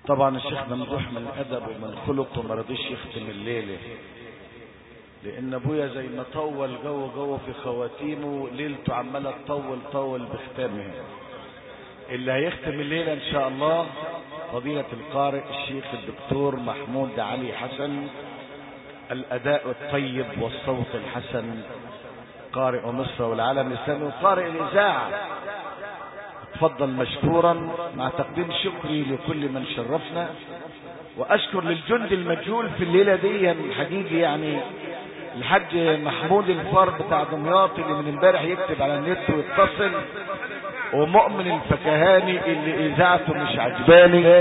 طبعا الشيخ ممدوح من أدب ومن خلق وما رضيش يختم الليلة لأن أبويا زي ما طول جو جو في خواتيمه ليلته عمالة تطول طول بختامها اللي هيختم الليلة إن شاء الله فضيلة القارئ الشيخ الدكتور محمود علي حسن الأداء الطيب والصوت الحسن قارئ مصر والعالم الإسلامي وقارئ الإذاعة تفضل مشكورا مع تقديم شكري لكل من شرفنا وأشكر للجند المجهول في الليلة دي حقيقي يعني الحاج محمود الفار بتاع دمياط اللي من امبارح يكتب على النت ويتصل ومؤمن الفكهاني اللي اذاعته مش عجباني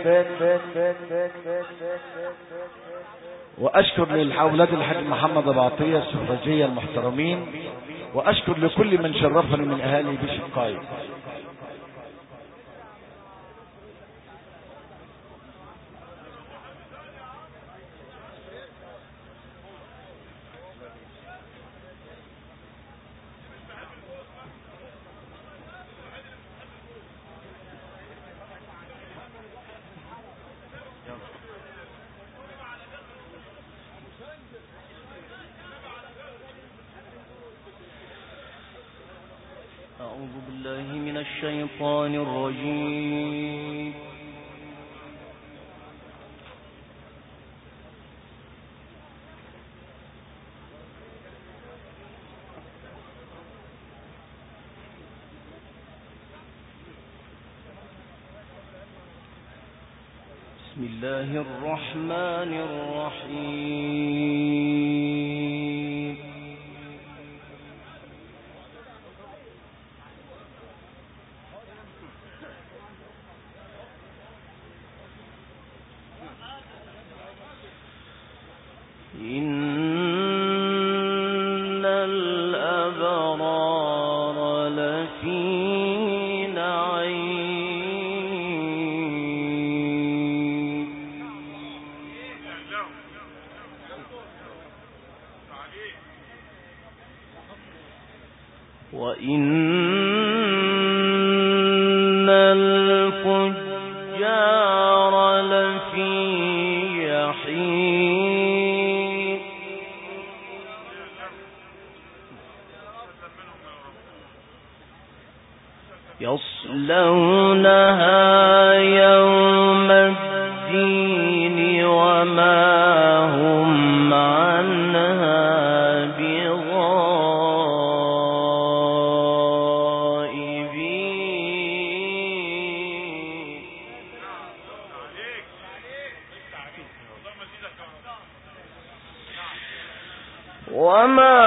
واشكر للاولاد الحاج محمد ابو عطيه السفرجيه المحترمين واشكر لكل من شرفني من اهالي بشقاي أعوذ بالله من الشيطان الرجيم بسم الله الرحمن الرحيم إن الأبرار لفي نعيم وإن الفجار لفي جحيم يصلونها يوم الدين وما هم عنها بغائبين وما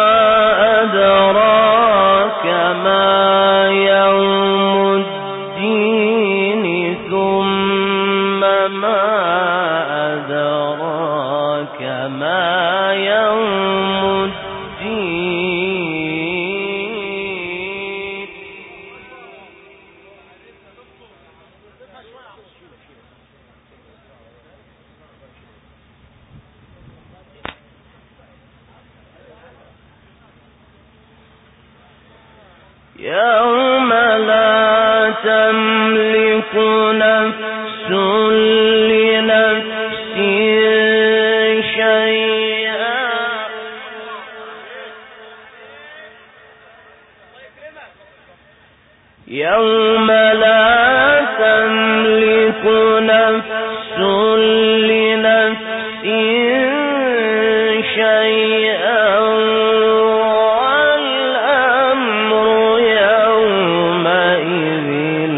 أدراك ما يوم الدين ثم ما أدراك ما يوم الدين يوم لا تملك نفس لنفس شيئا يوم لا تملك نفس لنفس شيئا والأمر يومئذ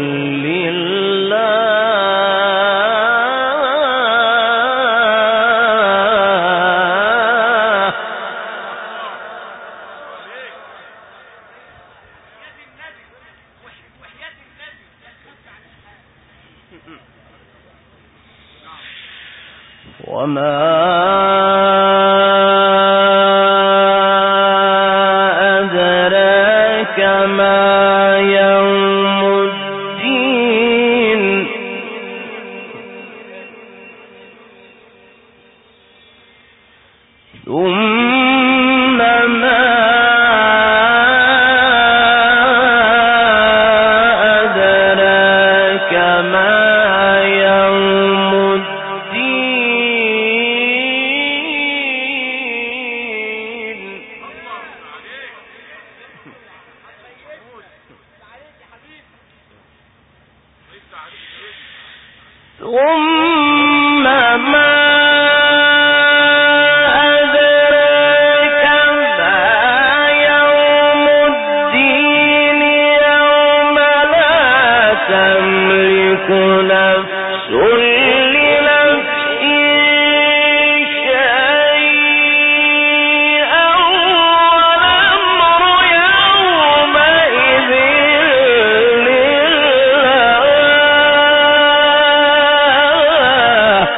لله وما أدراك ما يوم الدين ثم ما أدراك ما يوم ثم ما أدراك ما يوم الدين يوم لا تملك نفس لنفس شيئا والأمر يومئذ لله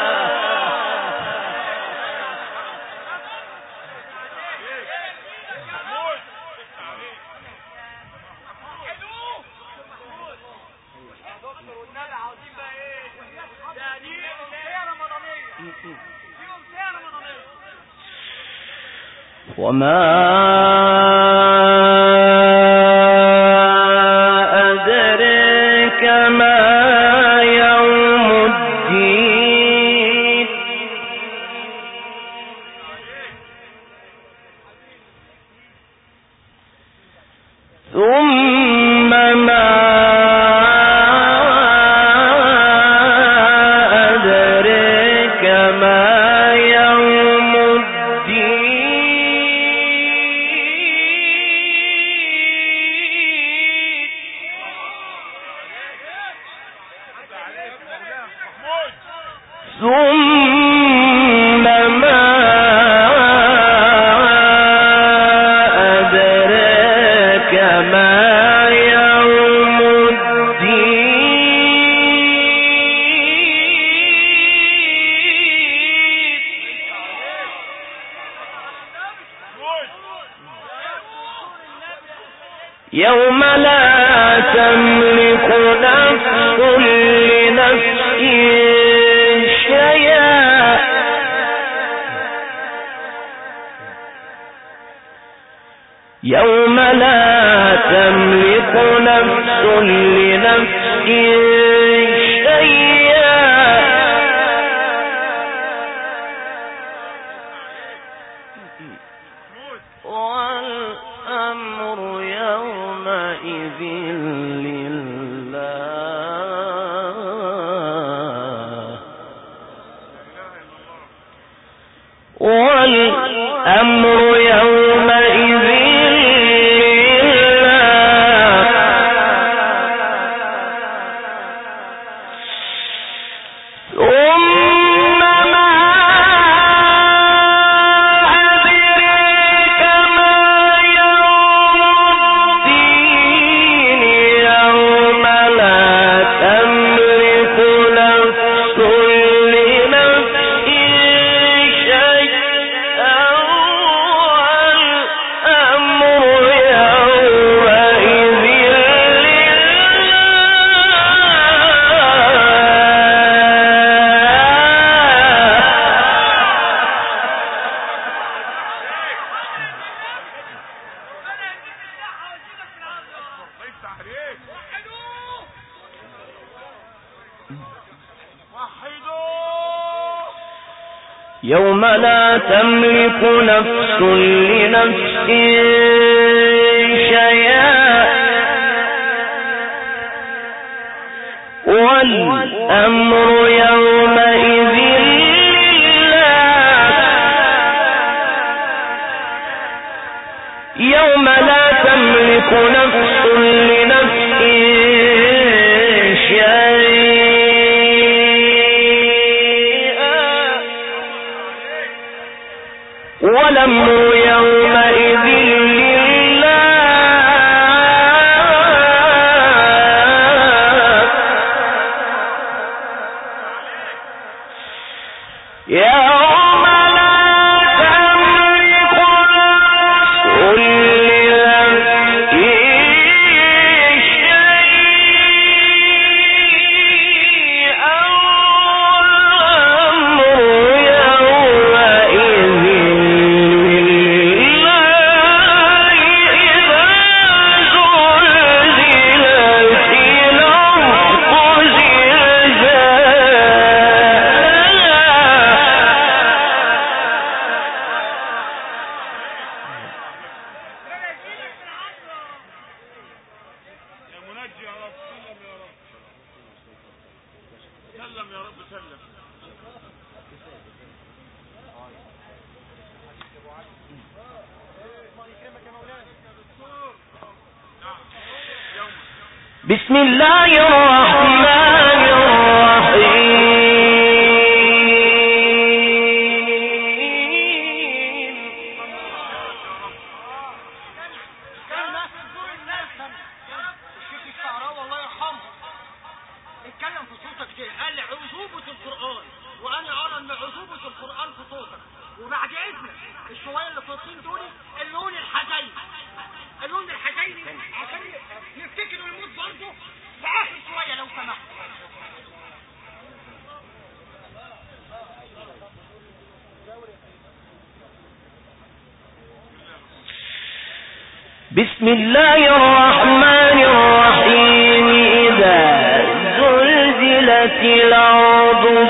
وما أدريك ما يوم الدين ثم ما أدريك ما يوم الدين ثم ما أدراك ما يوم الدين يوم لا تملك نفس لنفس شيئا يوم لا تملك نفس لنفس شيئا والأمر يومئذ لله والأمر يومئذ لله ثم ما أدريك ما يوم الدين يوم لا تملك نفس لنفس شيئا والأمر يومئذ لله يوم لا تملك نفس لنفس شيئا والأمر يومئذ لله يوم لا تملك نفس لنفس شيئا والأمر يومئذ لله يوم لا تملك نفس لنفس شيئا والأمر يومئذ لله إذا زلزلت الأرض سلم يا رب سلم بسم الله الرحمن الرحيم كان ناس تزور الناس الشيخ الشعراوي الله يرحمه اتكلم في صوتك كده قال عذوبة القرآن وانا ارى ان عذوبة القرآن في صوتك وبعد اذنك الشوية اللي في الصين دول اللون الحزين اللون الحزين عشان يفتكروا الموت برضه في اخر شوية لو سمحت بسم الله الرحمن الرحيم إذا زلزلت الأرض